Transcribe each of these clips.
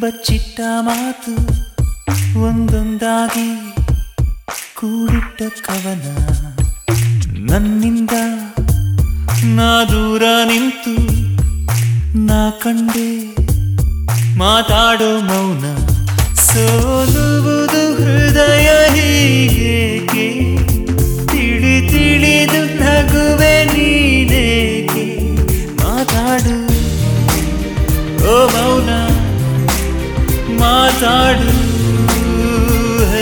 ಬಚ್ಚಿಟ್ಟ ಮಾತು ಒಂದೊಂದಾಗಿ ಕೂಡಿಟ್ಟ ಕವನ ನನ್ನಿಂದ ನಾ ದೂರ ನಿಂತು ನಾ ಕಂಡೆ ಮಾತಾಡೋ ಮೌನ ಸೋಲುವುದು ಹೃದಯ ಹೀಗೇಕೆ ತಿಳಿ ತಿಳಿದು ನಗುವೆ ನೀನೇಕೆ ಮಾತಾಡು ಓ ಮೌನ ಮಾತಾಡು ಹೇ.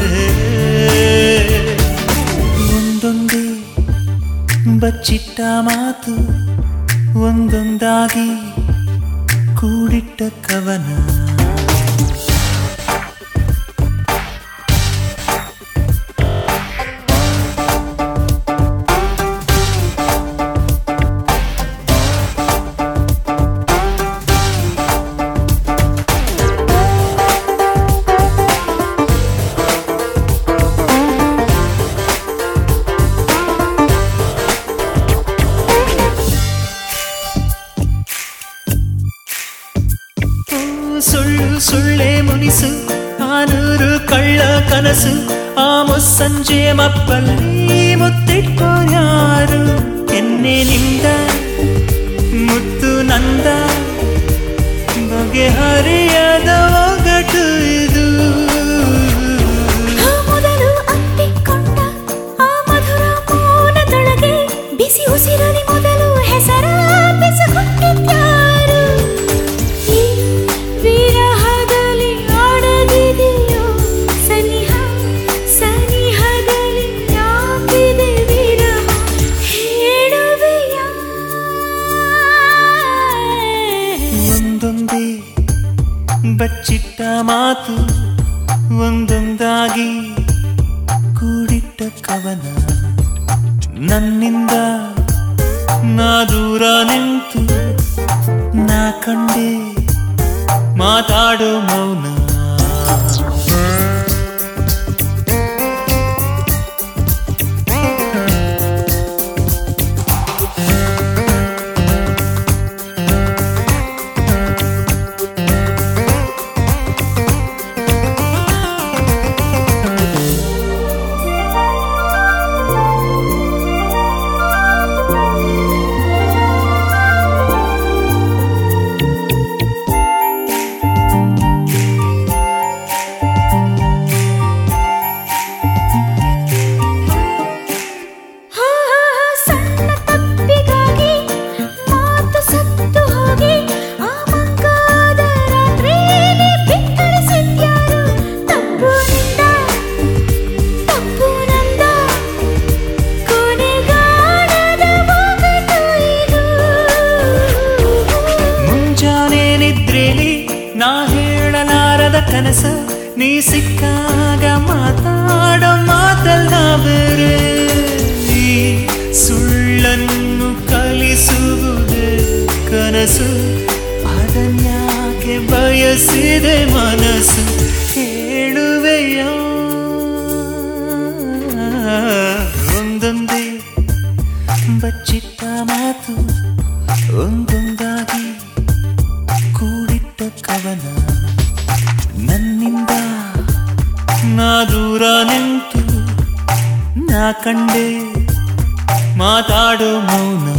ಒಂದೊಂದೇ ಬಚ್ಚಿಟ್ಟ ಮಾತು ಒಂದೊಂದಾಗಿ ಕೂಡಿಟ್ಟ ಕವನ ಓ, ಸುಳ್ಳು ಸುಳ್ಳೆ ಮುನಿಸು ಆನೂರು ಕಳ್ಳ ಕನಸು ಆ ಮುಸ್ಸಂಜೆ ಮಪ್ಪಲ್ಲಿ ಮುತ್ತಿಟ್ಕೋ ಯಾರು ಎನ್ನೆನಿಂದ ಮುತ್ತು ನಂದ ಬಗೆಹರಿಯದ ಒಗಟು ಇದು ಆ ಮೊದಲು ಅಪ್ಪಿಕೊಂಡ ಆ ಮಧುರ ಮೌನದೊಳಗೆ ಬಿಸಿ ಉಸಿರಲಿ ಮೊದಲು ಹೆಸರ ಬೆಸಗುಟ್ಟಿದ್ಯಾರು ಈ ವಿರಹದಲ್ಲಿ ಆಡದಿದೆಯೋ ಸನಿಹ ಸನಿಹದಲ್ಲಿ ಯಾಕಿದೆ ವಿರಹ ಹೇಳುವೆಯಾ ಒಂದೊಂದೇ ಬಚ್ಚಿಟ್ಟ ಮಾತು ಒಂದೊಂದಾಗಿ ಕೂಡಿಟ್ಟ ಕವನ ನನ್ನಿಂದ ನಾ ದೂರ ನಿಂತು ನಾ ಕಂಡೆ ಮಾತಾಡೋ ಮೌನ ಹಾ ಹಾ ಹಾ ಸಣ್ಣ ತಪ್ಪಿಗಾಗಿ ಮಾತು ಸತ್ತು ಹೋಗಿ ಆ ಮಂಗಾದ ರಾತ್ರಿಯಲ್ಲಿ ಬಿಕ್ಕಳಿಸಿದ್ಯಾರು ತಪ್ಪು ನಿಂದ ತಪ್ಪು ನಂದ ಕೊನೆಗಾಣದ ಒಗಟು ಇದು ಮುಂಜಾನೆ ನಿದ್ರೆಲಿ ನಾ ಹೇಳಲಾರದ ಕನಸ ನೀ ಸಿಕ್ಕಾಗ ಮಾತಾಡೋ ಮಾತಲ್ಲ ಬೇರೆ ಈ ಸುಳ್ಳನ್ನು ಕಲಿಸುವುದೇ ಕನಸು ಅದನ್ಯಾಕೆ ಬಯಸಿದೆ ಮನಸ್ಸು ಹೇಳುವೆಯ ಒಂದೊಂದೇ ಬಚ್ಚಿಟ್ಟ ಮಾತು ಒಂದೊಂದಾಗಿ ಕೂಡಿಟ್ಟ ಕವನ ನನ್ನಿಂದ ನಾ ದೂರ ನಿಂತು ನಾ ಕಂಡೆ ಮಾತಾಡೋ ಮೌನ